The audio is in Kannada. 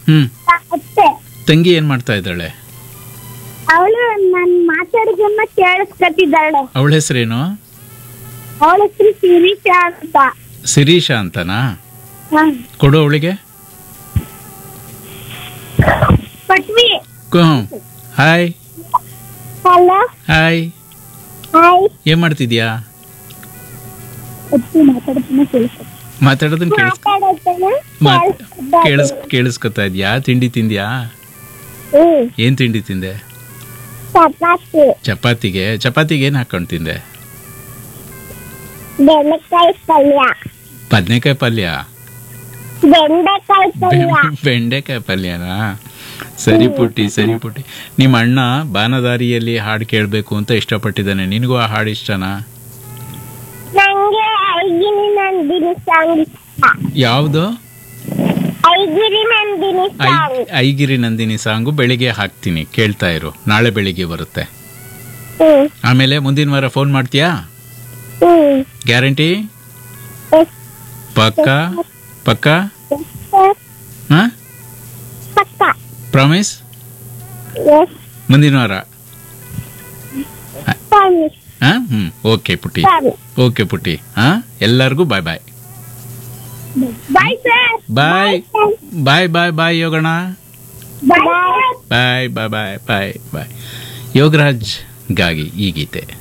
ಹ್ಮ್ ಅತ್ತೆ ತಂಗಿ ಏನ್ ಮಾಡ್ತಾ ಇದ್ದಾಳೆ ಅವಳು ನನ್ ಮಾತಾಡೋದನ್ನ ಕೇಳಿಸ್ಕೊತಿದ್ದಾಳೆ ಅವಳ ಹೆಸರೇನು ಅವಳ ಹೆಸರು ಶಿರೀಷಾ ಅಂತ ಶಿರೀಷ ಅಂತನಾ ಹ. ಕೊಡು ಅವಳಿಗೆ ಪಟ್ವಿ ಹಾಯ್ ಹಲೋ ಹಾಯ್ ಹಾಯ್ ಏನ್ ಮಾಡ್ತಿದ್ಯಾ ಅತ್ತಿ ಮಾತಾಡೋದನ್ನ ಕೇಳಿಸ್ಕೊ ಮಾತಾಡೋದನ್ನ ಕೇಳಿಸ್ ಮಾತಾಡೋದನ್ನ ಮಾತ್- ಕೇಳಿಸ್ಕೊತಾ ಕೇಳಿಸ್ ಕೇಳಿಸ್ಕೊತಾ ಇದ್ಯಾ ತಿಂಡಿ ತಿಂದ್ಯಾ ಹ್ಮ್ ಏನ್ ತಿಂಡಿ ತಿಂದೆ ಚಪಾತಿ ಚಪಾತಿಗೆ ಚಪಾತಿಗೆ ಏನ್ ಹಾಕೊಂಡ್ ತಿಂದೆ ಬೆಂಡೆಕಾಯಿ ಪಲ್ಯ ಬದ್ನೆಕಾಯಿ ಪಲ್ಯ ಬೆಂಡೆಕಾಯಿ ಪಲ್ಯ ಬೆ- ಬೆಂಡೆಕಾಯಿ ಪಲ್ಯನಾ ಸರಿ ಪುಟ್ಟಿ ಸರಿ ಪುಟ್ಟಿ ನಿಮ್ಮ ಅಣ್ಣ ಬಾನದಾರಿಯಲ್ಲಿ ಹಾಡು ಕೇಳಬೇಕು ಅಂತ ಇಷ್ಟಪಟ್ಟಿದ್ದಾನೆ ನಿನಗೂ ಆ ಹಾಡು ಇಷ್ಟನಾ ನಂಗೆ ಐಗಿರಿ ನಂದಿನಿ ಸಾಂಗ್ ಇಷ್ಟ ಯಾವುದು ಐಗಿರಿ ನಂದಿನಿ ಐ ಸಾಂಗ್ ಐಗಿರಿ ನಂದಿನಿ ಸಾಂಗು ಬೆಳಿಗ್ಗೆ ಹಾಕ್ತೀನಿ ಕೇಳ್ತಾ ಇರು ನಾಳೆ ಬೆಳಿಗ್ಗೆ ಬರುತ್ತೆ ಹ್ಮ್ ಆಮೇಲೆ ಮುಂದಿನ ವಾರ ಫೋನ್ ಮಾಡ್ತೀಯಾ ಹ್ಮ್ ಗ್ಯಾರಂಟಿ ಎಸ್ ಪಕ್ಕ ಪಕ್ಕ ಎಸ್ ಹಾ ಪಕ್ಕ ಪ್ರಾಮಿಸ್ ಎಸ್ ಮುಂದಿನ ವಾರ ಪ್ರಾಮಿಸ್ ಹಾ ಹ್ಮ್ ಓಕೆ ಪುಟ್ಟಿ ಪ್ರಾಮಿಸ್ ಓಕೆ ಪುಟ್ಟಿ ಹಾ ಎಲ್ಲರಿಗೂ ಬಾಯ್ ಬಾಯ್ ಬಾಯ್ ಸರ್ ಬಾಯ್ ಬಾಯ್ ಬಾಯ್ ಬಾಯ್ ಯೋಗಣ ಬಾಯ್ ಬಾಯ್ ಬಾಯ್ ಬಾಯ್ ಬಾಯ್ ಬಾಯ್ ಯೋಗರಾಜ್ ಗಾಗಿ ಈ ಗೀತೆ